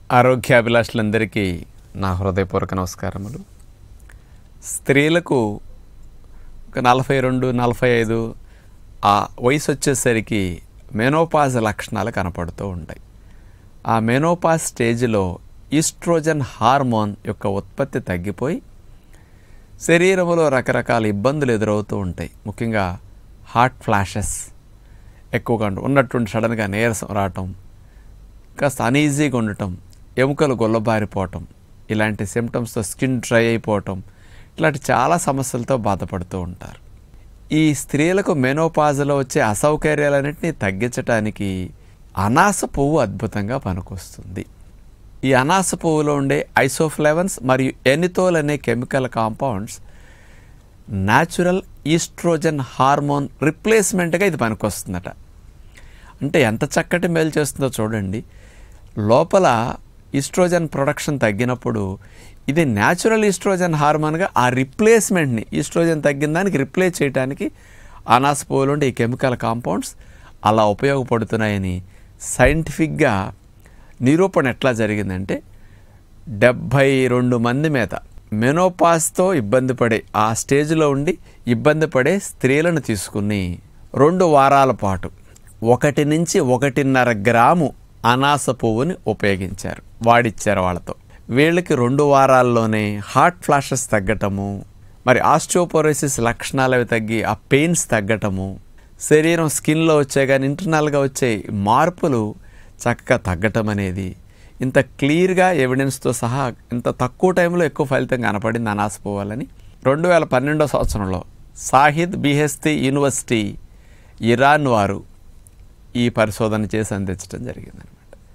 ఆరోగ్యాభిలాషులందరికీ నా హృదయపూర్వక నమస్కారములు స్త్రీలకు ఒక నలభై రెండు నలభై ఐదు ఆ వయసు వచ్చేసరికి మెనోపాజ్ లక్షణాలు కనపడుతూ ఉంటాయి ఆ మెనోపాజ్ స్టేజ్లో ఈస్ట్రోజన్ హార్మోన్ యొక్క ఉత్పత్తి తగ్గిపోయి శరీరంలో రకరకాల ఇబ్బందులు ఎదురవుతూ ఉంటాయి ముఖ్యంగా హార్ట్ ఫ్లాషెస్ ఎక్కువగా ఉంట- ఉన్నట్టుండి సడన్గా నీరసం రావటం కాస్త అనీజీగా ఉండటం ఎముకలు గొల్లబారిపోవటం ఇలాంటి సిమ్టమ్స్తో స్కిన్ డ్రై అయిపోవటం ఇలాంటి చాలా సమస్యలతో బాధపడుతూ ఉంటారు ఈ స్త్రీలకు మెనోపాజ్లో వచ్చే అసౌకర్యాలన్నింటినీ తగ్గించడానికి అనాస పువ్వు అద్భుతంగా పనికొస్తుంది ఈ అనాస పువ్వులో ఉండే ఐసోఫ్లేవన్స్ మరియు ఎనితోల్ అనే chemical compounds natural oestrogen hormone రిప్లేస్మెంట్గా ఇది పనికొస్తుందట అంటే ఎంత చక్కటి మేలు చేస్తుందో చూడండి లోపల ఈస్ట్రోజన్ ప్రొడక్షన్ తగ్గినప్పుడు ఇది న్యాచురల్ ఈస్ట్రోజన్ హార్మోన్గా ఆ రిప్లేస్మెంట్ని ఈస్ట్రోజన్ తగ్గిన దానికి రిప్లేస్ చేయడానికి అనాస పువ్వులు ఉండే ఈ కెమికల్ కాంపౌండ్స్ అలా ఉపయోగపడుతున్నాయని సైంటిఫిక్గా నిరూపణ ఎట్లా జరిగిందంటే డెబ్భై రెండు మంది మీద మెనోపాస్తో ఇబ్బంది పడే ఆ స్టేజ్లో ఉండి ఇబ్బంది పడే స్త్రీలను తీసుకుని రెండు వారాల పాటు ఒకటి నుంచి ఒకటిన్నర గ్రాము అనాస పువ్వుని ఉపయోగించారు వాడిచ్చారు వాళ్ళతో వీళ్ళకి రెండు వారాల్లోనే హార్ట్ ఫ్లాషెస్ తగ్గటము మరి ఆస్టియోపోరోసిస్ లక్షణాలు అవి తగ్గి ఆ పెయిన్స్ తగ్గటము శరీరం స్కిన్లో వచ్చే కానీ ఇంటర్నల్గా వచ్చే మార్పులు చక్కగా తగ్గటం అనేది ఇంత క్లియర్గా ఎవిడెన్స్తో సహా ఇంత తక్కువ టైంలో ఎక్కువ ఫలితం కనపడింది అనాస పువ్వాలని రెండు వేల పన్నెండో సంవత్సరంలో సాహిద్ బిహెస్తి యూనివర్సిటీ ఇరాన్ వారు ఈ పరిశోధన చేసి అందించడం జరిగిందనమాట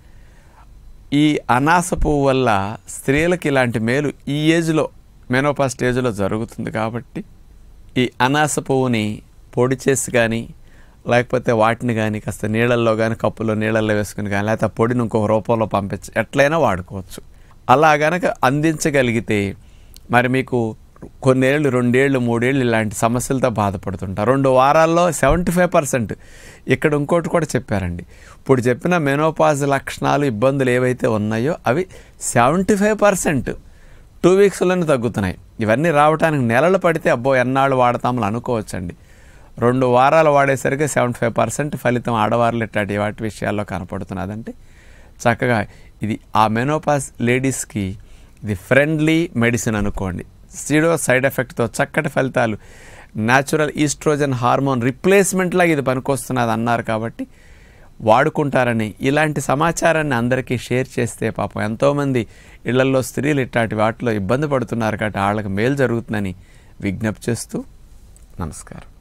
ఈ అనాస పువ్వు వల్ల స్త్రీలకు ఇలాంటి మేలు ఈ ఏజ్లో మెనోపా స్టేజ్లో జరుగుతుంది కాబట్టి ఈ అనాస పువ్వుని పొడి చేసి కానీ లేకపోతే వాటిని కానీ కాస్త నీళ్ళల్లో కానీ కప్పులో నీళ్ళల్లో వేసుకుని కానీ లేకపోతే ఆ పొడిని ఇంకొక రూపంలో పంపించి ఎట్లయినా వాడుకోవచ్చు అలా గనక అందించగలిగితే మరి మీకు కొన్నేళ్ళు రెండేళ్ళు మూడేళ్ళు ఇలాంటి సమస్యలతో బాధపడుతుంటారు రెండు వారాల్లో సెవెంటీ ఫైవ్ పర్సెంట్ ఇక్కడ ఇంకోటి కూడా చెప్పారండి ఇప్పుడు చెప్పిన మెనోపాజ్ లక్షణాలు ఇబ్బందులు ఏవైతే ఉన్నాయో అవి సెవెంటీ ఫైవ్ పర్సెంట్ టూ వీక్స్లోనే తగ్గుతున్నాయి ఇవన్నీ రావడానికి నెలలు పడితే అబ్బో ఎన్నాళ్ళు వాడతామని అనుకోవచ్చండి రెండు వారాలు వాడేసరికి సెవెంటీ ఫైవ్ పర్సెంట్ ఫలితం ఆడవాళ్ళు ఇట్లాంటి వాటి విషయాల్లో కనపడుతున్నదంటే చక్కగా ఇది ఆ మెనోపాస్ లేడీస్కి ఇది ఫ్రెండ్లీ మెడిసిన్ అనుకోండి జీరో సైడ్ ఎఫెక్ట్తో చక్కటి ఫలితాలు న్యాచురల్ ఈస్ట్రోజన్ హార్మోన్ రిప్లేస్మెంట్ లాగా ఇది పనికొస్తున్నది అన్నారు కాబట్టి వాడుకుంటారని ఇలాంటి సమాచారాన్ని అందరికీ షేర్ చేస్తే పాపం ఎంతోమంది ఇళ్లలో స్త్రీలు ఇట్లాంటి వాటిలో ఇబ్బంది పడుతున్నారు కాబట్టి వాళ్ళకి మేలు జరుగుతుందని విజ్ఞప్తి చేస్తూ నమస్కారం